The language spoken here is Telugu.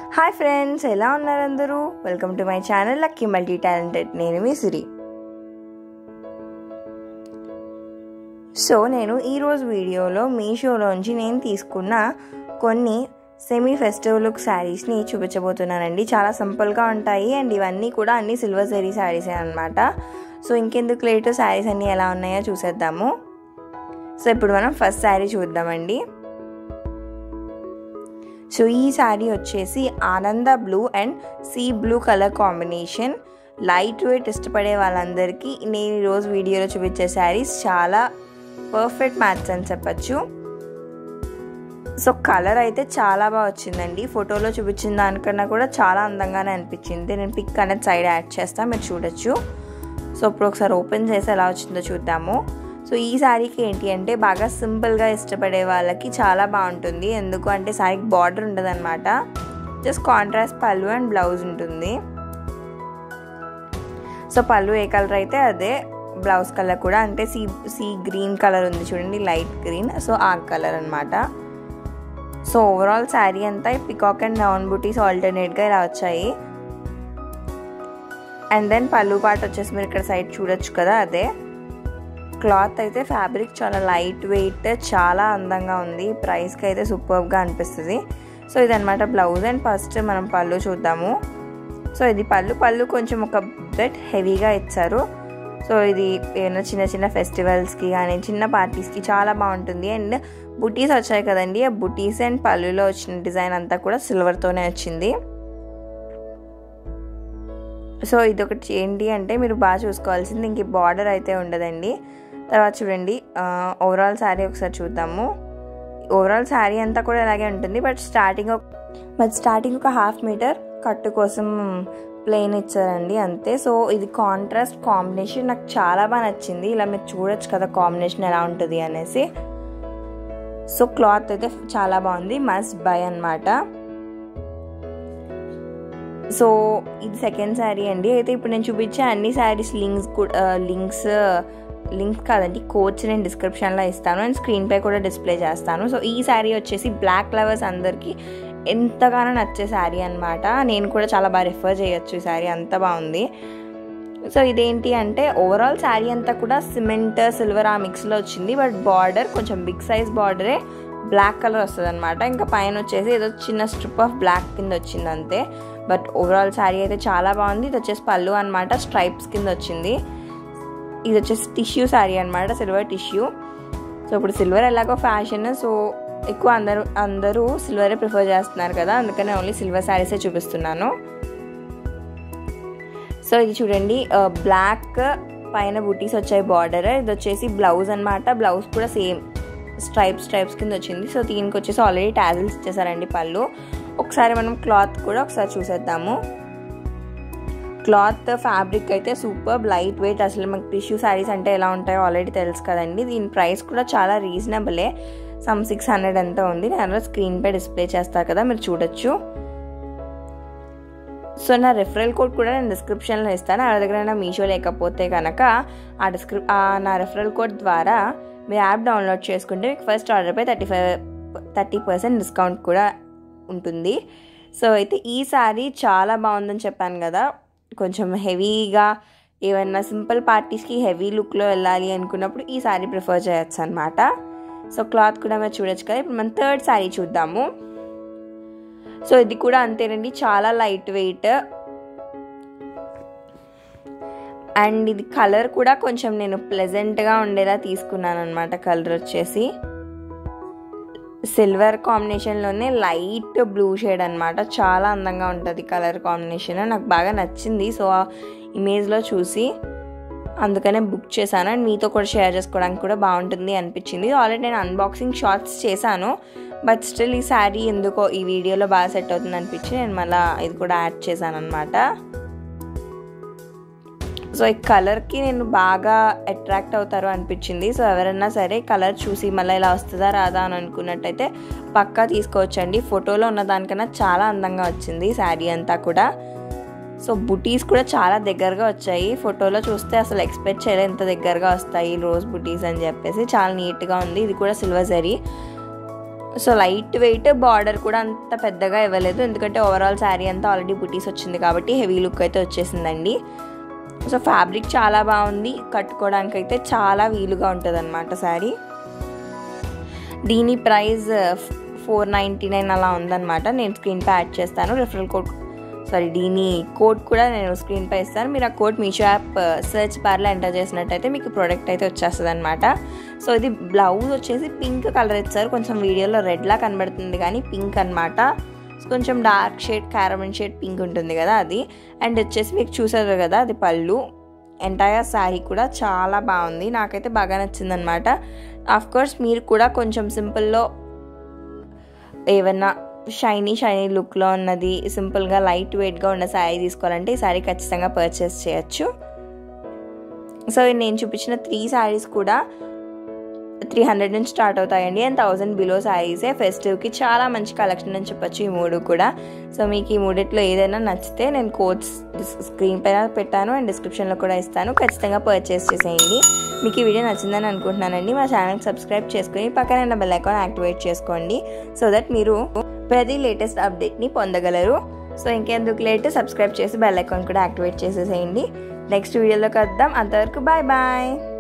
హాయ్ ఫ్రెండ్స్ ఎలా ఉన్నారు అందరూ welcome to my channel lucky multi talented నేను మీ సిరి సో నేను ఈరోజు వీడియోలో మీషోలోంచి నేను తీసుకున్న కొన్ని సెమీ ఫెస్టివ్ లుక్ శారీస్ని చూపించబోతున్నానండి చాలా సింపుల్గా ఉంటాయి అండ్ ఇవన్నీ కూడా అన్ని సిల్వర్ జరీ శారీసే అనమాట సో ఇంకెందుకు లేటు శారీస్ అన్నీ ఎలా ఉన్నాయో చూసేద్దాము సో ఇప్పుడు మనం ఫస్ట్ శారీ చూద్దామండి సో ఈ శారీ వచ్చేసి ఆనంద blue and sea blue colour combination light weight ఇష్టపడే వాళ్ళందరికీ నేను ఈరోజు వీడియోలో చూపించే శారీస్ చాలా పర్ఫెక్ట్ మ్యాచ్ అని చెప్పచ్చు సో కలర్ అయితే చాలా బాగా వచ్చిందండి ఫోటోలో చూపించిన దానికన్నా కూడా చాలా అందంగానే అనిపించింది నేను పిక్ అనేది సైడ్ యాడ్ చేస్తాను మీరు చూడొచ్చు సో ఇప్పుడు ఒకసారి ఓపెన్ చేసి ఎలా వచ్చిందో చూద్దాము సో ఈ శారీకి ఏంటి అంటే బాగా సింపుల్గా ఇష్టపడే వాళ్ళకి చాలా బాగుంటుంది ఎందుకు అంటే శారీకి బార్డర్ ఉండదు అనమాట జస్ట్ కాంట్రాస్ట్ పళ్ళు అండ్ బ్లౌజ్ ఉంటుంది సో పళ్ళు ఏ కలర్ అయితే అదే బ్లౌజ్ కలర్ కూడా అంటే సీ సీ గ్రీన్ కలర్ ఉంది చూడండి లైట్ గ్రీన్ సో ఆ కలర్ అనమాట సో ఓవరాల్ శారీ అంతా పికాక్ అండ్ రౌండ్ బుటీస్ ఆల్టర్నేట్గా ఇలా వచ్చాయి అండ్ దెన్ పళ్ళు పాట వచ్చేసి మీరు ఇక్కడ సైడ్ చూడొచ్చు కదా అదే క్లాత్ అయితే ఫ్యాబ్రిక్ చాలా లైట్ వెయిట్ చాలా అందంగా ఉంది ప్రైస్కి అయితే సూపర్గా అనిపిస్తుంది సో ఇదనమాట బ్లౌజ్ అండ్ ఫస్ట్ మనం పళ్ళు చూద్దాము సో ఇది పళ్ళు పళ్ళు కొంచెం ఒక బెట్ హెవీగా ఇచ్చారు సో ఇది ఏమైనా చిన్న చిన్న ఫెస్టివల్స్కి కానీ చిన్న పార్టీస్కి చాలా బాగుంటుంది అండ్ బుటీస్ వచ్చాయి కదండి ఆ బుటీస్ అండ్ పళ్ళులో వచ్చిన డిజైన్ అంతా కూడా సిల్వర్తోనే వచ్చింది సో ఇదొకటి ఏంటి అంటే మీరు బాగా చూసుకోవాల్సింది ఇంక బార్డర్ అయితే ఉండదండి తర్వాత చూడండి ఓవరాల్ శారీ ఒకసారి చూద్దాము ఓవరాల్ శారీ అంతా కూడా ఇలాగే ఉంటుంది బట్ స్టార్టింగ్ బట్ స్టార్టింగ్ ఒక హాఫ్ మీటర్ కట్టు కోసం ప్లెయిన్ ఇచ్చారండి అంతే సో ఇది కాంట్రాస్ట్ కాంబినేషన్ నాకు చాలా బాగా నచ్చింది ఇలా మీరు చూడొచ్చు కదా కాంబినేషన్ ఎలా ఉంటుంది అనేసి సో క్లాత్ అయితే చాలా బాగుంది మస్ట్ బై అనమాట సో ఇది సెకండ్ శారీ అండి అయితే ఇప్పుడు నేను చూపించే అన్ని శారీస్ లింక్స్ కూడా లింక్స్ లింక్ కాదండి కోచ్ నేను డిస్క్రిప్షన్లో ఇస్తాను అండ్ స్క్రీన్పై కూడా డిస్ప్లే చేస్తాను సో ఈ శారీ వచ్చేసి బ్లాక్ లవర్స్ అందరికీ ఎంతగానో నచ్చే శారీ అనమాట నేను కూడా చాలా బాగా రిఫర్ చేయొచ్చు ఈ శారీ అంత బాగుంది సో ఇదేంటి అంటే ఓవరాల్ శారీ అంతా కూడా సిమెంట్ సిల్వర్ ఆ మిక్స్లో వచ్చింది బట్ బార్డర్ కొంచెం బిగ్ సైజ్ బార్డరే బ్లాక్ కలర్ వస్తుంది అనమాట ఇంకా పైన వచ్చేసి ఏదో చిన్న స్ట్రిప్ ఆఫ్ బ్లాక్ కింద వచ్చింది అంతే బట్ ఓవరాల్ శారీ అయితే చాలా బాగుంది ఇది వచ్చేసి పళ్ళు అనమాట స్ట్రైప్స్ కింద వచ్చింది ఇది వచ్చేసి టిష్యూ శారీ అనమాట సిల్వర్ టిష్యూ సో ఇప్పుడు సిల్వర్ ఎలాగో ఫ్యాషన్ సో ఎక్కువ అందరూ అందరూ సిల్వరే ప్రిఫర్ చేస్తున్నారు కదా అందుకనే ఓన్లీ సిల్వర్ శారీసే చూపిస్తున్నాను సో ఇది చూడండి బ్లాక్ పైన బుటీస్ వచ్చాయి బార్డర్ ఇది వచ్చేసి బ్లౌజ్ అనమాట బ్లౌజ్ కూడా సేమ్ స్ట్రైప్స్ స్ట్రైప్స్ కింద వచ్చింది సో దీనికి వచ్చేసి ఆల్రెడీ టాజిల్స్ ఇచ్చేసారండి పళ్ళు ఒకసారి మనం క్లాత్ కూడా ఒకసారి చూసేద్దాము క్లాత్ ఫ్యాబ్రిక్ అయితే సూపర్ లైట్ వెయిట్ అసలు మనకి టిష్యూ శారీస్ అంటే ఎలా ఉంటాయో ఆల్రెడీ తెలుసు కదండి దీని ప్రైస్ కూడా చాలా రీజనబులే సమ్ సిక్స్ హండ్రెడ్ ఎంత ఉంది నేను స్క్రీన్పై డిస్ప్లే చేస్తారు కదా మీరు చూడొచ్చు సో నా రెఫరల్ కోడ్ కూడా నేను డిస్క్రిప్షన్లో ఇస్తాను ఆ దగ్గర మీషో లేకపోతే కనుక ఆ డిస్క్రిప్ నా రెఫరల్ కోడ్ ద్వారా మీరు యాప్ డౌన్లోడ్ చేసుకుంటే మీకు ఫస్ట్ ఆర్డర్పై thirty five thirty percent discount కూడా ఉంటుంది సో అయితే ఈ సారీ చాలా బాగుందని చెప్పాను కదా కొంచెం హెవీగా ఏమైనా సింపుల్ పార్టీస్కి హెవీ లుక్లో వెళ్ళాలి అనుకున్నప్పుడు ఈ శారీ ప్రిఫర్ చేయొచ్చు అనమాట సో క్లాత్ కూడా మీరు చూడొచ్చు కదా ఇప్పుడు మనం థర్డ్ శారీ చూద్దాము సో ఇది కూడా అంతేనండి చాలా లైట్ వెయిట్ అండ్ ఇది కలర్ కూడా కొంచెం నేను ప్లెజెంట్గా ఉండేలా తీసుకున్నాను అనమాట కలర్ వచ్చేసి సిల్వర్ కాంబినేషన్లోనే లైట్ బ్లూ షేడ్ అనమాట చాలా అందంగా ఉంటుంది కలర్ కాంబినేషన్ నాకు బాగా నచ్చింది సో ఆ ఇమేజ్లో చూసి అందుకనే బుక్ చేశాను అండ్ మీతో కూడా షేర్ చేసుకోవడానికి కూడా బాగుంటుంది అనిపించింది ఆల్రెడీ నేను అన్బాక్సింగ్ షార్ట్స్ చేశాను బట్ స్టిల్ ఈ శారీ ఎందుకో ఈ వీడియోలో బాగా సెట్ అవుతుంది అనిపించి నేను మళ్ళీ ఇది కూడా యాడ్ చేశాను అనమాట సో ఈ కలర్కి నేను బాగా అట్రాక్ట్ అవుతారు అనిపించింది సో ఎవరైనా సరే కలర్ చూసి మళ్ళీ ఇలా వస్తుందా రాదా అని అనుకున్నట్టయితే పక్కా తీసుకోవచ్చండి ఫోటోలో ఉన్న దానికన్నా చాలా అందంగా వచ్చింది శారీ అంతా కూడా సో బుటీస్ కూడా చాలా దగ్గరగా వచ్చాయి ఫోటోలో చూస్తే అసలు ఎక్స్పెక్ట్ చేయలేదు ఎంత దగ్గరగా వస్తాయి రోజ్ బుటీస్ అని చెప్పేసి చాలా నీట్గా ఉంది ఇది కూడా silver zari so light weight border కూడా అంత పెద్దగా ఇవ్వలేదు ఎందుకంటే ఓవరాల్ శారీ అంతా ఆల్రెడీ బుటీస్ వచ్చింది కాబట్టి హెవీ లుక్ అయితే వచ్చేసిందండి సో ఫ్యాబ్రిక్ చాలా బాగుంది కట్టుకోవడానికి అయితే చాలా వీలుగా ఉంటుంది అనమాట శారీ దీని ప్రైస్ ఫోర్ నైంటీ నైన్ అలా ఉందన్నమాట నేను స్క్రీన్పై యాడ్ చేస్తాను రెఫరల్ కోడ్ సారీ దీని కోడ్ కూడా నేను స్క్రీన్పై ఇస్తాను మీరు ఆ కోడ్ మీషో యాప్ సెర్చ్ బార్లో ఎంటర్ చేసినట్టయితే మీకు ప్రోడక్ట్ అయితే వచ్చేస్తుంది అనమాట సో ఇది బ్లౌజ్ వచ్చేసి పింక్ కలర్ ఇచ్చారు కొంచెం వీడియోలో రెడ్లా కనబడుతుంది కానీ పింక్ అనమాట కొంచెం డార్క్ షేడ్ క్యారమన్ షేడ్ పింక్ ఉంటుంది కదా అది అండ్ వచ్చేసి మీకు చూసారు కదా అది పళ్ళు ఎంటైర్ శారీ కూడా చాలా బాగుంది నాకైతే బాగా నచ్చింది అనమాట ఆఫ్ కోర్స్ మీరు కూడా కొంచెం సింపుల్లో ఏమన్నా షైనీ షైనీ లుక్లో ఉన్నది సింపుల్గా లైట్ వెయిట్గా ఉన్న శారీ తీసుకోవాలంటే ఈ శారీ ఖచ్చితంగా పర్చేస్ చేయొచ్చు సో నేను చూపించిన త్రీ శారీస్ కూడా త్రీ హండ్రెడ్ నుంచి స్టార్ట్ అవుతాయండి అండ్ థౌజండ్ బిలో శారీసే ఫెస్టివ్కి చాలా మంచి కలెక్షన్ అని చెప్పొచ్చు ఈ మూడు కూడా సో మీకు ఈ మూడిట్లో ఏదైనా నచ్చితే నేను కోడ్స్ స్క్రీన్ పైన పెట్టాను అండ్ డిస్క్రిప్షన్లో కూడా ఇస్తాను ఖచ్చితంగా పర్చేస్ చేసేయండి మీకు ఈ వీడియో నచ్చిందని అనుకుంటున్నానండి మా ఛానల్కి సబ్స్క్రైబ్ చేసుకుని పక్కన ఉన్న బెల్ ఐకాన్ యాక్టివేట్ చేసుకోండి సో దట్ మీరు ప్రతి లేటెస్ట్ అప్డేట్ని పొందగలరు సో ఇంకెందుకు లేట్ సబ్స్క్రైబ్ చేసి బెల్ ఐకాన్ కూడా యాక్టివేట్ చేసేసేయండి నెక్స్ట్ వీడియోలోకి వద్దాం అంతవరకు బాయ్ బాయ్